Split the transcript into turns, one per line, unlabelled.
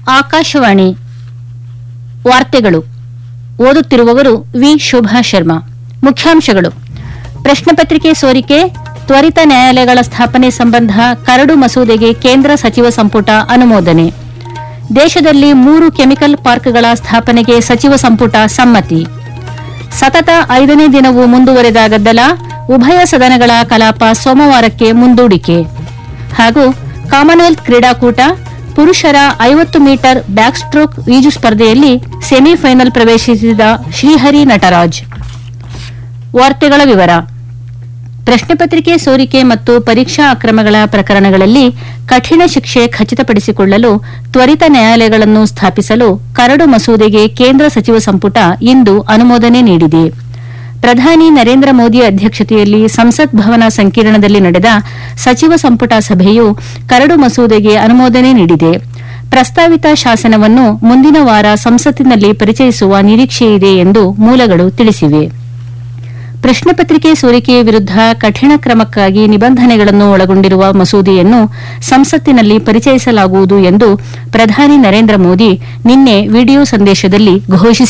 ಆಕಾಶವಾಣಿ ವಾರ್ತೆಗಳು ಓದುತ್ತಿರುವವರು ವಿ ಶೋಭಾ ಶರ್ಮಾ ಮುಖ್ಯಾಂಶಗಳು ಪ್ರಶ್ನೆ ಪತ್ರಿಕೆ ಸೋರಿಕೆ ತ್ವರಿತ ನ್ಯಾಯಾಲಯಗಳ ಸ್ಥಾಪನೆ ಸಂಬಂಧ ಕರಡು ಮಸೂದೆಗೆ ಕೇಂದ್ರ ಸಚಿವ ಸಂಪುಟ ಅನುಮೋದನೆ ದೇಶದಲ್ಲಿ ಮೂರು ಕೆಮಿಕಲ್ ಪಾರ್ಕ್ಗಳ ಸ್ಥಾಪನೆಗೆ ಸಚಿವ ಸಂಪುಟ ಸಮ್ಮತಿ ಸತತ ಐದನೇ ದಿನವೂ ಮುಂದುವರೆದ ಗದ್ದಲ ಉಭಯ ಸದನಗಳ ಕಲಾಪ ಸೋಮವಾರಕ್ಕೆ ಮುಂದೂಡಿಕೆ ಹಾಗೂ ಕಾಮನ್ವೆಲ್ತ್ ಕ್ರೀಡಾಕೂಟ ಪುರುಷರ ಐವತ್ತು ಮೀಟರ್ ಬ್ಯಾಕ್ ಸ್ಟ್ರೋಕ್ ಈಜು ಸ್ಪರ್ಧೆಯಲ್ಲಿ ಸೆಮಿಫೈನಲ್ ಪ್ರವೇಶಿಸಿದ ಶ್ರೀಹರಿ ನಟರಾಜ್ ವಾರ್ತೆಗಳ ವಿವರ ಪ್ರಶ್ನೆ ಪತ್ರಿಕೆ ಸೋರಿಕೆ ಮತ್ತು ಪರೀಕ್ಷಾ ಅಕ್ರಮಗಳ ಪ್ರಕರಣಗಳಲ್ಲಿ ಕಠಿಣ ಶಿಕ್ಷೆ ಖಚಿತಪಡಿಸಿಕೊಳ್ಳಲು ತ್ವರಿತ ನ್ಯಾಯಾಲಯಗಳನ್ನು ಸ್ಥಾಪಿಸಲು ಕರಡು ಮಸೂದೆಗೆ ಕೇಂದ್ರ ಸಚಿವ ಸಂಪುಟ ಇಂದು ಅನುಮೋದನೆ ನೀಡಿದೆ ಪ್ರಧಾನಿ ನರೇಂದ್ರ ಮೋದಿ ಅಧ್ಯಕ್ಷತೆಯಲ್ಲಿ ಸಂಸತ್ ಭವನ ಸಂಕೀರ್ಣದಲ್ಲಿ ನಡೆದ ಸಚಿವ ಸಂಪುಟ ಸಭೆಯು ಕರಡು ಮಸೂದೆಗೆ ಅನುಮೋದನೆ ನೀಡಿದೆ ಪ್ರಸ್ತಾವಿತ ಶಾಸನವನ್ನು ಮುಂದಿನ ವಾರ ಸಂಸತ್ತಿನಲ್ಲಿ ಪರಿಚಯಿಸುವ ನಿರೀಕ್ಷೆಯಿದೆ ಎಂದು ಮೂಲಗಳು ತಿಳಿಸಿವೆ ಪ್ರಶ್ನೆ ಪತ್ರಿಕೆ ಸೋರಿಕೆಯ ವಿರುದ್ದ ಕಠಿಣ ಕ್ರಮಕ್ಕಾಗಿ ನಿಬಂಧನೆಗಳನ್ನು ಒಳಗೊಂಡಿರುವ ಮಸೂದೆಯನ್ನು ಸಂಸತ್ತಿನಲ್ಲಿ ಪರಿಚಯಿಸಲಾಗುವುದು ಎಂದು ಪ್ರಧಾನಿ ನರೇಂದ್ರ ಮೋದಿ ನಿನ್ನೆ ವಿಡಿಯೋ ಸಂದೇಶದಲ್ಲಿ ಘೋಷಿಸಿದ್ದಾರೆ